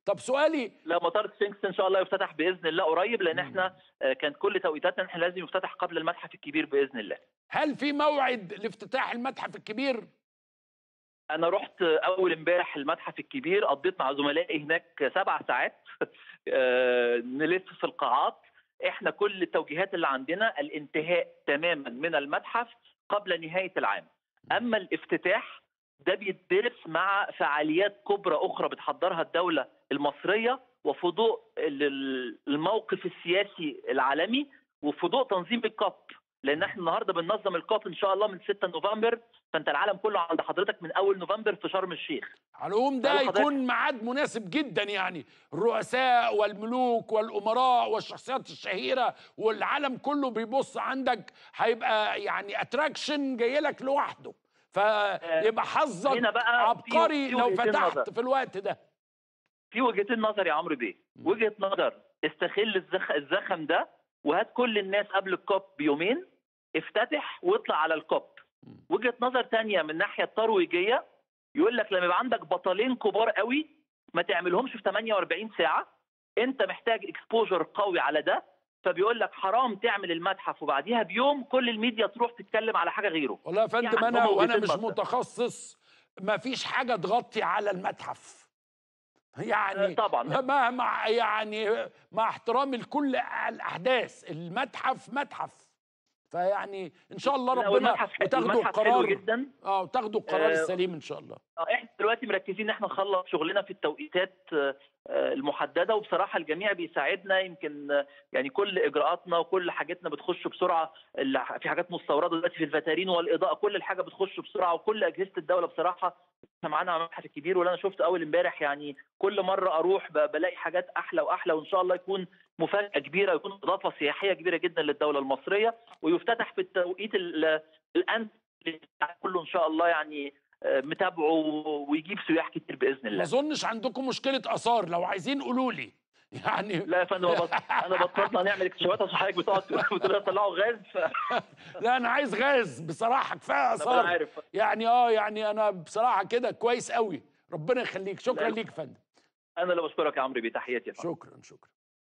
طب سؤالي لا مطار سفنكس ان شاء الله يفتتح باذن الله قريب لان احنا آه، كانت كل توقيتاتنا ان احنا لازم يفتتح قبل المتحف الكبير باذن الله هل في موعد لافتتاح المتحف الكبير انا رحت اول امبارح المتحف الكبير قضيت مع زملائي هناك سبع ساعات آه، نلف في القاعات احنا كل التوجيهات اللي عندنا الانتهاء تماما من المتحف قبل نهايه العام اما الافتتاح ده بيتدرس مع فعاليات كبرى اخرى بتحضرها الدوله المصريه وفي ضوء ال- الموقف السياسي العالمي وفي ضوء تنظيم الكاب لان احنا النهارده بننظم الكاب ان شاء الله من 6 نوفمبر فانت العالم كله عند حضرتك من اول نوفمبر في شرم الشيخ على العموم ده هل حضرتك- يكون ميعاد مناسب جدا يعني الرؤساء والملوك والامراء والشخصيات الشهيره والعالم كله بيبص عندك هيبقى يعني اتراكشن جاي لك لوحده فيبقى حظك هنا بقى في- عبقري في لو وجهتين فتحت نظر. في الوقت ده في وجهتين نظر يا عمرو بيه مم. وجهه نظر استغل الزخ... الزخم ده وهات كل الناس قبل الكوب بيومين افتتح واطلع على الكوب مم. وجهه نظر تانية من الناحيه الترويجيه يقول لك لما يبقى عندك بطلين كبار قوي ما تعملهمش في 48 ساعه انت محتاج اكسبوجر قوي على ده فبيقول لك حرام تعمل المتحف وبعديها بيوم كل الميديا تروح تتكلم على حاجه غيره والله يا فندم يعني انا هما وانا وجهتين مش نظر. متخصص ما فيش حاجه تغطي على المتحف يعني آه، طبعا مهما يعني مع احترامي لكل الاحداث المتحف متحف فيعني ان شاء الله لا، ربنا والمتحف وتاخدوا المتحف حلو القرار جدا اه وتاخدوا القرار آه، السليم ان شاء الله آه، احنا دلوقتي مركزين ان احنا نخلص شغلنا في التوقيتات آه، آه، المحدده وبصراحه الجميع بيساعدنا يمكن آه، يعني كل اجراءاتنا وكل حاجتنا بتخش بسرعه اللي ح- في حاجات مستورده دلوقتي في الفاترين والاضاءه كل الحاجه بتخش بسرعه وكل اجهزه الدوله بصراحه احنا معانا على المتحف الكبير واللي انا شفت اول امبارح يعني كل مره اروح ب- بلاقي حاجات احلى واحلى وان شاء الله يكون مفاجاه كبيره ويكون اضافه سياحيه كبيره جدا للدوله المصريه ويفتتح في التوقيت ال- الان كله ان شاء الله يعني آه، متابعه ويجيب سياح كتير باذن ما الله اظنش عندكم مشكله اثار لو عايزين قولوا لي يعني لا يا فندم أنا بط- انا بطلنا نعمل اكتشافات عشان حضرتك بتقعد بتقول لي طلعوا غاز ف- لا انا عايز غاز بصراحه كفايه انا اثار عارف يعني اه يعني انا بصراحه كده كويس قوي ربنا يخليك شكرا لا. ليك يا فندم انا اللي بشكرك يا عمرو بيه تحياتي يا فندم. شكرا شكرا